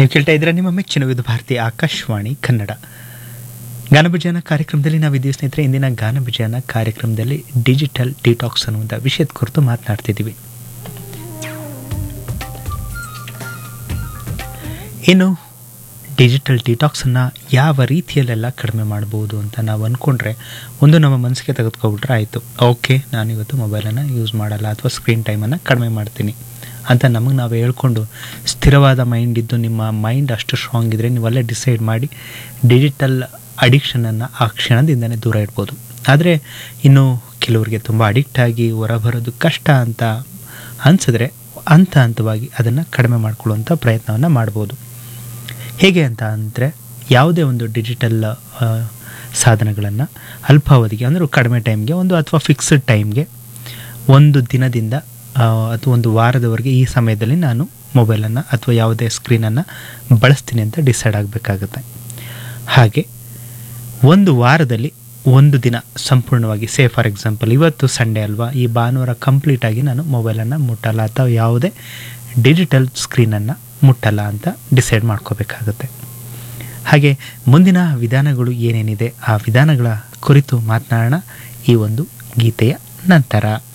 ನೀವು ಕೇಳ್ತಾ ಇದ್ರೆ ನಿಮ್ಮ ಮೆಚ್ಚಿನ ವಿಧ ಭಾರತಿ ಆಕಾಶವಾಣಿ ಕನ್ನಡ ಗಾನಭಜನ ಕಾರ್ಯಕ್ರಮದಲ್ಲಿ ನಾವಿದ್ದೀವಿ ಸ್ನೇಹಿತರೆ ಇಂದಿನ ಗಾನಭಜನ ಕಾರ್ಯಕ್ರಮದಲ್ಲಿ ಡಿಜಿಟಲ್ ಡಿಟಾಕ್ಸ್ ಅನ್ನುವಂಥ ವಿಷಯದ ಕುರಿತು ಮಾತನಾಡ್ತಿದ್ದೀವಿ ಇನ್ನು ಡಿಜಿಟಲ್ ಡಿಟಾಕ್ಸನ್ನು ಯಾವ ರೀತಿಯಲ್ಲೆಲ್ಲ ಕಡಿಮೆ ಮಾಡ್ಬೋದು ಅಂತ ನಾವು ಅಂದ್ಕೊಂಡ್ರೆ ಒಂದು ನಮ್ಮ ಮನಸ್ಸಿಗೆ ತೆಗೆದುಕೊಬಿಟ್ರೆ ಆಯಿತು ಓಕೆ ನಾನು ಇವತ್ತು ಮೊಬೈಲನ್ನು ಯೂಸ್ ಮಾಡಲ್ಲ ಅಥವಾ ಸ್ಕ್ರೀನ್ ಟೈಮನ್ನು ಕಡಿಮೆ ಮಾಡ್ತೀನಿ ಅಂತ ನಮಗೆ ನಾವು ಹೇಳ್ಕೊಂಡು ಸ್ಥಿರವಾದ ಮೈಂಡ್ ಇದ್ದು ನಿಮ್ಮ ಮೈಂಡ್ ಅಷ್ಟು ಸ್ಟ್ರಾಂಗ್ ಇದ್ದರೆ ನೀವಲ್ಲೇ ಡಿಸೈಡ್ ಮಾಡಿ ಡಿಜಿಟಲ್ ಅಡಿಕ್ಷನನ್ನು ಆ ಕ್ಷಣದಿಂದನೇ ದೂರ ಇಡ್ಬೋದು ಆದರೆ ಇನ್ನು ಕೆಲವರಿಗೆ ತುಂಬ ಅಡಿಕ್ಟ್ ಆಗಿ ಹೊರಬರೋದು ಕಷ್ಟ ಅಂತ ಅನಿಸಿದ್ರೆ ಹಂತ ಹಂತವಾಗಿ ಅದನ್ನು ಕಡಿಮೆ ಮಾಡ್ಕೊಳ್ಳುವಂಥ ಪ್ರಯತ್ನವನ್ನು ಮಾಡ್ಬೋದು ಹೇಗೆ ಅಂತ ಅಂದರೆ ಯಾವುದೇ ಒಂದು ಡಿಜಿಟಲ್ ಸಾಧನಗಳನ್ನು ಅಲ್ಪಾವಧಿಗೆ ಅಂದರೆ ಕಡಿಮೆ ಟೈಮ್ಗೆ ಒಂದು ಅಥವಾ ಫಿಕ್ಸ್ಡ್ ಟೈಮ್ಗೆ ಒಂದು ದಿನದಿಂದ ಅಥವಾ ಒಂದು ವಾರದವರೆಗೆ ಈ ಸಮಯದಲ್ಲಿ ನಾನು ಮೊಬೈಲನ್ನು ಅಥವಾ ಯಾವುದೇ ಸ್ಕ್ರೀನನ್ನು ಬಳಸ್ತೀನಿ ಅಂತ ಡಿಸೈಡ್ ಆಗಬೇಕಾಗುತ್ತೆ ಹಾಗೆ ಒಂದು ವಾರದಲ್ಲಿ ಒಂದು ದಿನ ಸಂಪೂರ್ಣವಾಗಿ ಸೇ ಫಾರ್ ಎಕ್ಸಾಂಪಲ್ ಇವತ್ತು ಸಂಡೇ ಅಲ್ವಾ ಈ ಭಾನುವಾರ ಕಂಪ್ಲೀಟಾಗಿ ನಾನು ಮೊಬೈಲನ್ನು ಮುಟ್ಟಲ್ಲ ಅಥವಾ ಯಾವುದೇ ಡಿಜಿಟಲ್ ಸ್ಕ್ರೀನನ್ನು ಮುಟ್ಟಲ್ಲ ಅಂತ ಡಿಸೈಡ್ ಮಾಡ್ಕೋಬೇಕಾಗುತ್ತೆ ಹಾಗೆ ಮುಂದಿನ ವಿಧಾನಗಳು ಏನೇನಿದೆ ಆ ವಿಧಾನಗಳ ಕುರಿತು ಮಾತನಾಡೋಣ ಈ ಒಂದು ಗೀತೆಯ ನಂತರ